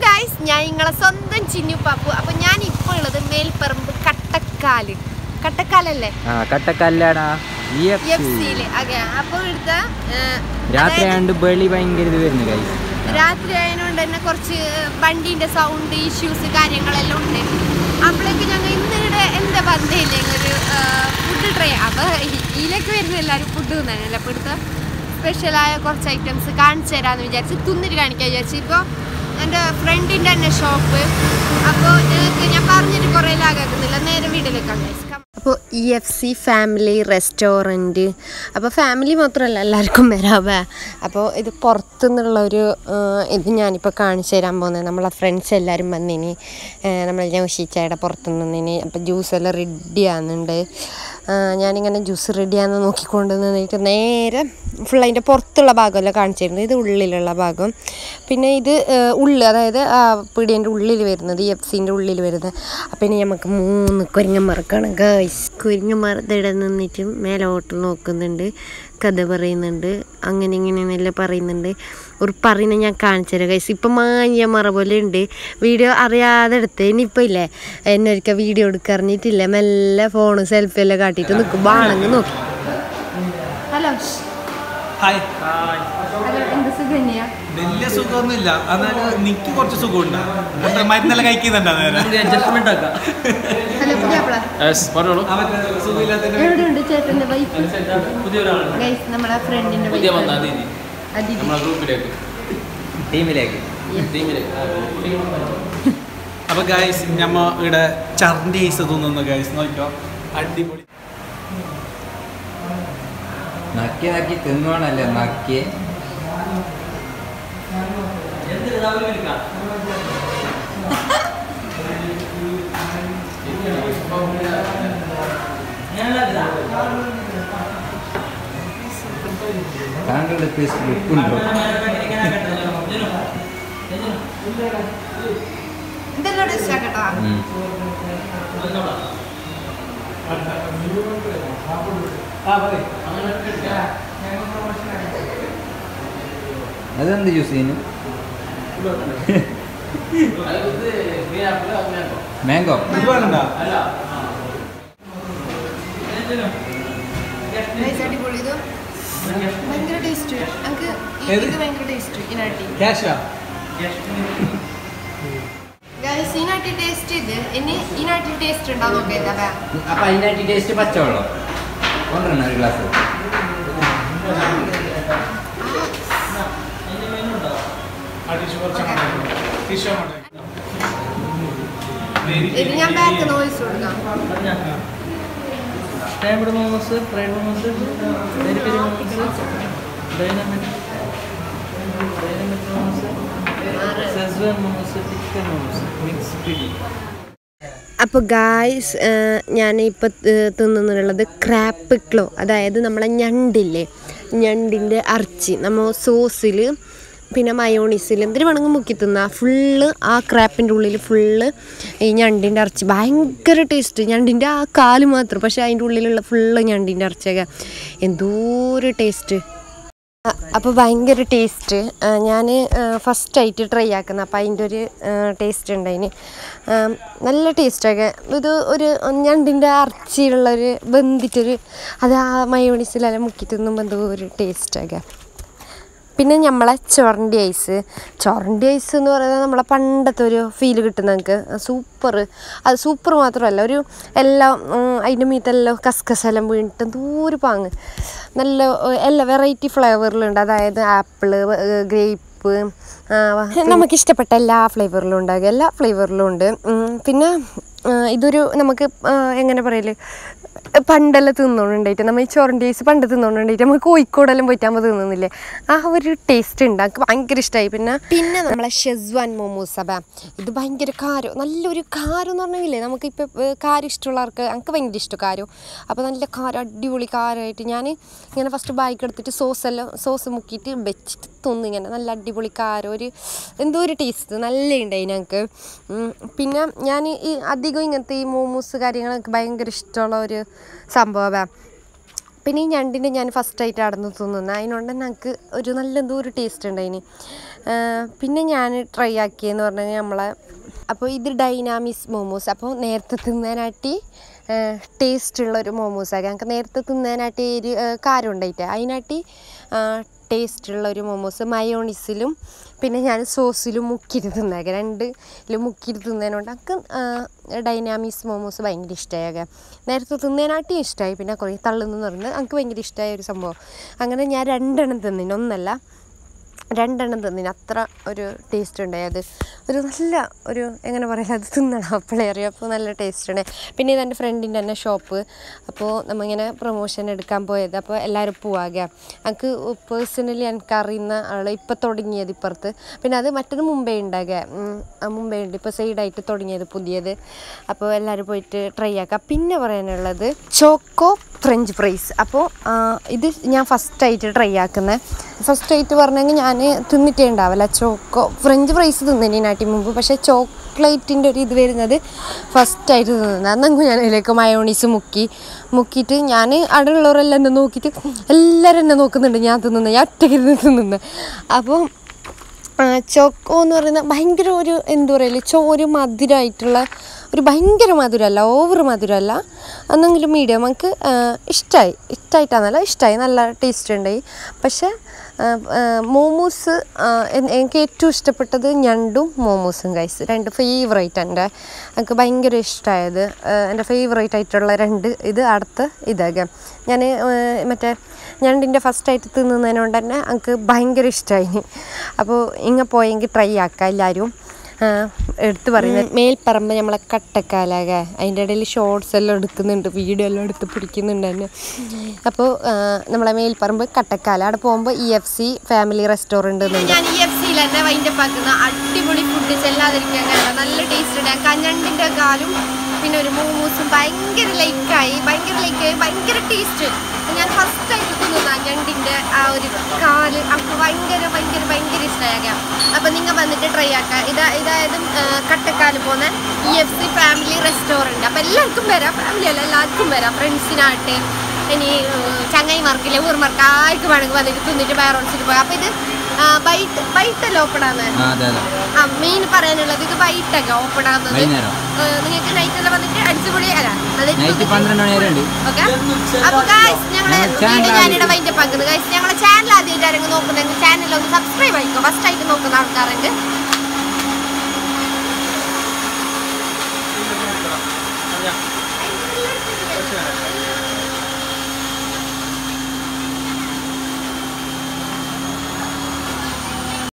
Guys ഞാൻ നിങ്ങളെ സ്വന്തം ചിന്നു പാപ്പു അപ്പൊ ഞാൻ ഇപ്പോൾ ഉള്ളത് മേൽപ്പറമ്പ് കട്ടക്കാല് കട്ടക്കാലല്ലേ ആ കട്ടക്കല്ലാട ഇ എഫ് എഫ് സിയില് അതെ അപ്പൊ ഇവിടുത്തെ ഏ, രാത്രി അതായത് ആയതുകൊണ്ട് വെളി ഭയങ്കര ഇത് വരുന്നു കൈസ് രാത്രി ആയതുകൊണ്ട് തന്നെ കുറച്ച് വണ്ടീന്റെ സൗണ്ട് ഇഷ്യൂസ് കാര്യങ്ങളെല്ലാം ഉണ്ട് അപ്പോഴേക്ക് ഞങ്ങൾ ഇന്നിവിടെ എന്താ പറഞ്ഞില്ലേ ഒരു ഫുഡ് ട്രൈ അപ്പൊ ഈ- ഇതിലേക്ക് വരുന്ന എല്ലാവരും ഫുഡ് തിന്നാനല്ലേ അപ്പൊ ഇവിടുത്തെ സ്പെഷ്യലായ കുറച്ച് ഐറ്റംസ് കാണിച്ചു തരാമെന്ന് വിചാരിച്ച് തിന്നിട്ട് കാണിക്കാൻ വിചാരിച്ചു ഇപ്പോൾ എൻ്റെ ഫ്രണ്ടിൻ്റെ തന്നെ ഷോപ്പ് അപ്പോൾ ഞങ്ങൾക്ക് ഞാൻ പറഞ്ഞിട്ട് കുറേ ലാഗാക്കുന്നില്ല നേരെ വീട്ടിലേക്കാണ് അപ്പോൾ E F C family restaurant അപ്പോൾ ഫാമിലി മാത്രമല്ല എല്ലാവർക്കും വരാവേ അപ്പോൾ ഇത് പുറത്തുനിന്നുള്ള ഒരു ഇത് ഞാനിപ്പോൾ കാണിച്ചു തരാൻ പോകുന്നത് നമ്മളെ ഫ്രണ്ട്സ് എല്ലാവരും വന്നിനി നമ്മൾ ജംഷിച്ചയുടെ പുറത്തു നിന്നിനി അപ്പോൾ ജ്യൂസെല്ലാം റെഡി ആകുന്നുണ്ട് ഞാനിങ്ങനെ ജ്യൂസ് റെഡിയാന്ന് നോക്കിക്കൊണ്ട് നിന്നിട്ട് നേരെ ഫുൾ അതിൻ്റെ പുറത്തുള്ള ഭാഗമല്ല കാണിച്ചിരുന്നത് ഇത് ഉള്ളിലുള്ള ഭാഗം പിന്നെ ഇത് ഉള്ളിൽ അതായത് ആ പിടിയൻ്റെ ഉള്ളിൽ വരുന്നത് ഈ എഫ് സിൻ്റെ ഉള്ളിൽ വരുന്നത് അപ്പം ഇനി നമുക്ക് മൂന്ന് കുരങ്ങന്മാർക്കാണ് ഗൈസ് കുരങ്ങന്മാർ ഇവിടെ നിന്നിട്ട് മേലോട്ട് നോക്കുന്നുണ്ട് കഥ പറയുന്നുണ്ട് അങ്ങനെ ഇങ്ങനെയെന്നെല്ലാം പറയുന്നുണ്ട് ഒരു പറയുന്നത് ഞാൻ കാണിച്ചു തരാം ഗൈസ് ഇപ്പം മാഞ്ഞ മറ പോലെ ഉണ്ട് വീഡിയോ അറിയാതെ എടുത്ത് ഇനിയിപ്പോൾ ഇല്ലേ എന്നെ ഒരിക്കൽ വീഡിയോ എടുക്കറിഞ്ഞിട്ടില്ല മെല്ലെ ഫോണ് സെൽഫി എല്ലാം കാട്ടിയിട്ട് നിൽക്കുമ്പോൾ ആണെങ്കിൽ നോക്കി ഹലോ ഹായ് ഹലോ എന്ത് സുഖന്യാ വലിയ സുഖമൊന്നുമില്ല എന്നാലും നിക്ക് കുറച്ച് സുഖമുണ്ട് എന്താ മരുന്നെല്ലാം കഴിക്കുന്നുണ്ടാ നേരെ അഡ്ജസ്റ്റ്മെന്റ് ആക്കാം ഹലോ പുതിയാപ്പിള പറഞ്ഞോളൂ അവർക്ക് സുഖമില്ലാത്തതിന്റെ എവിടെയുണ്ട് ചേട്ടൻ്റെ വൈഫ് പുതിയൊരാളാണ് ഗൈസ് നമ്മളെ ഫ്രണ്ടിൻ്റെ പുതിയ വൈഫ് വന്ന അതിഥി അതിഥി നമ്മളെ ഗ്രൂപ്പിലേക്ക് ടീമിലേക്ക് ടീമിലേക്ക് അപ്പൊ ഗൈസ് ഞമ്മ ഇവിടെ ചറിന്റെ ഐസ് തോന്നുന്നു ഗൈസ് നോക്കിയോ അടിപൊളി നക്കി നക്കി തിന്നോണല്ലേ നക്കി താങ്കളുടെ ഫേസ്ബുക്ക് ഉണ്ടോ ഇതെല്ലാം ടേസ്റ്റ് ആക്കട്ടാ ഉം. അതെന്ത് ജ്യൂസ് ചെയ്യുന്നു മാംഗോ ഇത് വേണണ്ടാ നൈസ് അടിപൊളി ഇത് ഭയങ്കര ടേസ്റ്റ് എനിക്ക് ഏത്? ഇത് ഭയങ്കര ടേസ്റ്റ് ഇനാട്ടി ക്യാഷാ ഗൈസ് ഇനാട്ടി ടേസ്റ്റ് ഇത് ഇനി ഇനാട്ടി ടേസ്റ്റ് ഉണ്ടാവും നോക്കാം എന്താ അപ്പൊ അതിനായിട്ട് ടേസ്റ്റ് പച്ചവെള്ളം കൊണ്ടുവരണം ഒരു ഗ്ലാസ് ഇത് ഞാൻ ബാക്ക് നോയിസ് കൊടുക്കാം steamed momos fried momos peri peri momos dynamic dynamic momos Schezwan momos chicken momos mix പിടി അപ്പോൾ ഗായ്സ് ഞാൻ ഇപ്പോൾ തിന്നുന്നുള്ളത് ക്രാപ്പ് ക്ലോ അതായത് നമ്മളെ ഞണ്ടില്ലേ ഞണ്ടിൻ്റെ അർച്ചി നമ്മൾ സോസിൽ പിന്നെ മയോണീസിൽ എന്തിനു വേണമെങ്കിൽ മുക്കി തിന്നാ ഫുള്ള് ആ ക്രാപ്പിൻ്റെ ഉള്ളിൽ ഫുള്ള് ഈ ഞണ്ടിൻ്റെ ഇറച്ചി ഭയങ്കര ടേസ്റ്റ് ഞണ്ടിൻ്റെ ആ കാല് മാത്രം പക്ഷേ അതിൻ്റെ ഉള്ളിലുള്ള ഫുള്ള് ഞണ്ടിൻ്റെ ഇറച്ചിയൊക്കെ എന്തോ ഒരു ടേസ്റ്റ് അപ്പോൾ ഭയങ്കര ടേസ്റ്റ് ഞാൻ ഫസ്റ്റായിട്ട് ട്രൈ ആക്കുന്നത് അപ്പോൾ അതിൻ്റെ ഒരു ടേസ്റ്റ് ഉണ്ട് അതിന് നല്ല ടേസ്റ്റൊക്കെ ഇത് ഒരു ഞണ്ടിൻ്റെ അർച്ചിയുള്ളൊരു വെന്തിട്ടൊരു അത് ആ മയോണീസിലെല്ലാം മുക്കി തിന്നുമ്പോൾ എന്തോ ഒരു ടേസ്റ്റൊക്കെ പിന്നെ നമ്മളെ ചൊറണ്ടി ഐസ് ചൊറണ്ടി ഐസ് എന്ന് പറയുന്നത് നമ്മളെ പണ്ടത്തെ ഒരു ഫീൽ കിട്ടും നമുക്ക് സൂപ്പർ അത് സൂപ്പർ മാത്രമല്ല ഒരു എല്ലാം ഉം, അതിൻ്റെ മീത്തെല്ലാം കസ്കസെല്ലാം വീണിട്ട് എന്തോ ഒരു പാങ്ങ് നല്ല ഏഹ്, എല്ലാ വെറൈറ്റി ഫ്ലേവറിലുണ്ട് അതായത് ആപ്പിള് ഗ്രേപ്പ് നമുക്കിഷ്ടപ്പെട്ട എല്ലാ ഫ്ലേവറിലും ഉണ്ടാകും എല്ലാ ഫ്ലേവറിലും ഉണ്ട് ഉം, പിന്നെ ആ, ഇതൊരു നമുക്ക് ആ, എങ്ങനെ പറയല് പണ്ടെല്ലാം തിന്നോണ്ടുണ്ടായിട്ട് നമ്മൾ ഈ ചൊറൻ്റെ ഐസ് പണ്ട് തിന്നോണ്ടുണ്ടായിട്ട് നമ്മൾ കോഴിക്കോടെല്ലാം പോയിട്ട് നമ്മൾ തിന്നുന്നില്ലേ ആ ഒരു ടേസ്റ്റ് ഉണ്ട് എനിക്ക് ഭയങ്കര ഇഷ്ടമായി പിന്നെ പിന്നെ നമ്മളെ ഷെസ്വാൻ മോമോസ് അബ ഇത് ഭയങ്കര കാരം നല്ലൊരു കാരം എന്ന് പറഞ്ഞെങ്കിലേ നമുക്കിപ്പോൾ കാരം ഇഷ്ടമുള്ളവർക്ക് എനിക്ക് ഭയങ്കര ഇഷ്ടം കാരം അപ്പോൾ നല്ല കാരം അടിപൊളി കാരമായിട്ട് ഞാൻ ഇങ്ങനെ ഫസ്റ്റ് ബാഗ് എടുത്തിട്ട് സോസെല്ലാം സോസ് മുക്കിയിട്ട് വെച്ചിട്ട് തിന്നു ഇങ്ങനെ നല്ല അടിപൊളി കാരം ഒരു എന്തോ ഒരു ടേസ്റ്റ് നല്ല ഉണ്ടായി ഞങ്ങൾക്ക് ഉം, പിന്നെ ഞാൻ ഈ അധികം ഇങ്ങനത്തെ ഈ മോമോസ് കാര്യങ്ങളൊക്കെ ഭയങ്കര ഇഷ്ടമുള്ള ഒരു സംഭവമാണ് പിന്നെ ഈ ഞണ്ടിൻ്റെ ഞാൻ ഫസ്റ്റായിട്ട് അടന്ന് തിന്നുന്നത് അതിനോണ്ട് തന്നെ എനിക്ക് ഒരു നല്ല എന്തോ ഒരു ടേസ്റ്റ് ഉണ്ടായിന് പിന്നെ ഞാൻ ട്രൈ ആക്കിയെന്ന് പറഞ്ഞു കഴിഞ്ഞാൽ നമ്മളെ അപ്പോൾ ഇത് ഡൈനാമിസ് മോമോസ് അപ്പോൾ നേരത്തെ തിന്നാനാട്ടി ടേസ്റ്റുള്ള ഒരു മോമോസാണ് ഞങ്ങൾക്ക് നേരത്തെ തിന്നാനാട്ടി ഒരു കാരം ഉണ്ടായിട്ട് അതിനാട്ടി ടേസ്റ്റുള്ള ഒരു മോമോസ് മയോണിസിലും പിന്നെ ഞാൻ സോസിലും മുക്കിയിട്ട് തിന്നേക്ക രണ്ടിലും മുക്കിയിട്ട് തിന്നതിനോണ്ട് എനിക്ക് ഡൈനാമിക്സ് മോമോസ് ഭയങ്കര ഇഷ്ടമായേക്ക നേരത്തെ തിന്നതിനാട്ടി ഇഷ്ടമായി പിന്നെ കുറേ തള്ളുന്നു പറഞ്ഞ് എനിക്ക് ഭയങ്കര ഇഷ്ടമായ ഒരു സംഭവം അങ്ങനെ ഞാൻ രണ്ടെണ്ണം തിന്നിന് ഒന്നല്ല രണ്ടെണ്ണം തിന്നിന് അത്ര ഒരു ടേസ്റ്റ് ഉണ്ടായി അത് ഒരു നല്ല ഒരു എങ്ങനെ പറയാ അത് തിന്നണം അപ്പോഴേ അറിയാം അപ്പോൾ നല്ല ടേസ്റ്റ് ഉണ്ട് പിന്നെ ഇതെൻ്റെ ഫ്രണ്ടിൻ്റെ തന്നെ ഷോപ്പ് അപ്പോൾ നമ്മളിങ്ങനെ പ്രൊമോഷൻ എടുക്കാൻ പോയത് അപ്പോൾ എല്ലാവരും പോവാകുക എനിക്ക് പേഴ്സണലി എനിക്ക് അറിയുന്ന ആൾ ഇപ്പം തുടങ്ങിയത് ഇപ്പുറത്ത് പിന്നെ അത് മറ്റത് മുമ്പേ ഉണ്ടാകുക ഉം, ആ മുമ്പേ ഉണ്ട് ഇപ്പോൾ സൈഡായിട്ട് തുടങ്ങിയത് പുതിയത് അപ്പോൾ എല്ലാവരും പോയിട്ട് ട്രൈ ആക്കുക പിന്നെ പറയാനുള്ളത് ചോക്കോ ഫ്രഞ്ച് ഫ്രൈസ് അപ്പോൾ ആ, ഇത് ഞാൻ ഫസ്റ്റായിട്ട് ട്രൈ ആക്കുന്നത് ഫസ്റ്റായിട്ട് പറഞ്ഞെങ്കിൽ ഞാൻ തിന്നിട്ടേ ഉണ്ടാവില്ല ചോക്കോ ഫ്രഞ്ച് ഫ്രൈസ് തിന്നതിനാട്ടി മുമ്പ് പക്ഷേ ചോക്ലേറ്റിൻ്റെ ഒരു ഇത് വരുന്നത് ഫസ്റ്റായിട്ട് തിന്നുന്നത് അന്നെങ്കിൽ ഞാൻ അതിലേക്ക് മയോണീസ് മുക്കി മുക്കിയിട്ട് ഞാൻ അവിടെ ഉള്ളവരെല്ലാം എന്നെ നോക്കിയിട്ട് എല്ലാവരും എന്നെ നോക്കുന്നുണ്ട് ഞാൻ തിന്നുന്നത് ഞാൻ ഒറ്റയ്ക്ക് ഇരുന്ന് തിന്നുന്നത് അപ്പോൾ ആ, ചോക്കോ എന്ന് പറയുന്ന ഭയങ്കര ഒരു എന്താ പറയല് ചോ ഒരു മധുരമായിട്ടുള്ള ഒരു ഭയങ്കര മധുരമല്ല ഓവർ മധുരമല്ല എന്നെങ്കിലും മീഡിയം നമുക്ക് ഇഷ്ടമായി ഇഷ്ടമായിട്ടാണെന്നല്ല ഇഷ്ടമായി നല്ല ടേസ്റ്റ് ഉണ്ടായി പക്ഷേ ആ, ആ, മോമോസ് ആ, എൻ- എനിക്ക് ഏറ്റവും ഇഷ്ടപ്പെട്ടത് ഞണ്ടും മോമോസും കൈസ് രണ്ട് ഫേവറേറ്റ് എൻ്റെ എനിക്ക് ഭയങ്കര ഇഷ്ടമായത് എൻ്റെ ഫേവറേറ്റ് ആയിട്ടുള്ള രണ്ട് ഇത് അടുത്ത ഇതൊക്കെ ഞാൻ മറ്റേ ഞണ്ടിൻ്റെ ഫസ്റ്റായിട്ട് തിന്നുന്നതിനോണ്ട് തന്നെ എനിക്ക് ഭയങ്കര ഇഷ്ടമായി അപ്പോൾ ഇങ്ങനെ പോയെങ്കിൽ ട്രൈ ആക്കാം എല്ലാവരും ആ, എടുത്ത് പറയുന്നത് മേൽപ്പറമ്പ് നമ്മളെ കട്ടക്കാലാക അതിൻ്റെ ഇടയിൽ ഷോർട്സ് എല്ലാം എടുക്കുന്നുണ്ട് വീഡിയോ എല്ലാം എടുത്ത് പിടിക്കുന്നുണ്ട് തന്നെ അപ്പോൾ ആ, നമ്മളെ മേൽപ്പറമ്പ് കട്ടക്കാല അവിടെ പോകുമ്പോൾ E F C family restaurant ഞാൻ ഇ എഫ് സിയിൽ തന്നെ വൈൻഡപ്പ് ആക്കുന്ന അടിപൊളി ഫുഡ് ചെല്ലാതിരിക്കാൻ കാരണം നല്ല ടേസ്റ്റ് ഉണ്ട് കഞ്ഞണ്ടിൻ്റെ കാലും പിന്നെ ഒരു മോമോസും ഭയങ്കര ലൈക്കായി ഭയങ്കര ലൈക്കായി ഭയങ്കര ടേസ്റ്റ് ഞാൻ ഫസ്റ്റ് ആയിട്ട് തിന്നുന്ന ഞണ്ടിൻ്റെ ആ ഒരു കാല് നമുക്ക് ഭയങ്കര ഭയങ്കര ഭയങ്കര ഇഷ്ടമായേക്കാം അപ്പം നിങ്ങൾ വന്നിട്ട് ട്രൈ ആക്കാം ഇതാ ഇതായത് കട്ടക്കാല് പോകുന്ന E F C family restaurant അപ്പം എല്ലാവർക്കും വരാം ഫാമിലി അല്ല എല്ലാവർക്കും വരാം ഫ്രണ്ട്സിനായിട്ട് ഇനി ചങ്ങായിമാർക്കില്ല ഊർമാർക്ക് ആർക്കും വേണമെങ്കിൽ വന്നിട്ട് തിന്നിട്ട് ബയറോൺസിൽ പോകാം അപ്പം ഇത് ബൈറ്റ് ബൈറ്റല്ല ഓപ്പൺ ആണ് ആ അതെ അതെ ആ മെയിൻ പറയാനുള്ളത് ഇത് ബൈറ്റൊക്കെ ഓപ്പൺ ആകുന്നത് വൈകുന്നേരം നിങ്ങൾക്ക് നൈറ്റ് എല്ലാം വന്നിട്ട് അടിച്ചുപൊളി അല്ല നൈറ്റ് പന്ത്രണ്ട് മണി വരെ ഉണ്ട് ഓക്കെ അപ്പൊ ഗായ്സ് ഞങ്ങളെ ഞങ്ങളെ channel വീഡിയോ ഞാനിവിടെ ആദ്യം- വൈൻഡപ്പ് ആക്കുന്നത് ഗായ്സ് ഞങ്ങളെ ചാനൽ ആദ്യമായിട്ട് ആരെങ്കിലും നോക്കുന്നെങ്കിൽ ചാനൽ ഒന്ന് സബ്സ്ക്രൈബ് ആയിക്കോ ഫസ്റ്റ് ആയിട്ട് നോക്കുന്ന ആൾക്കാരുണ്ട്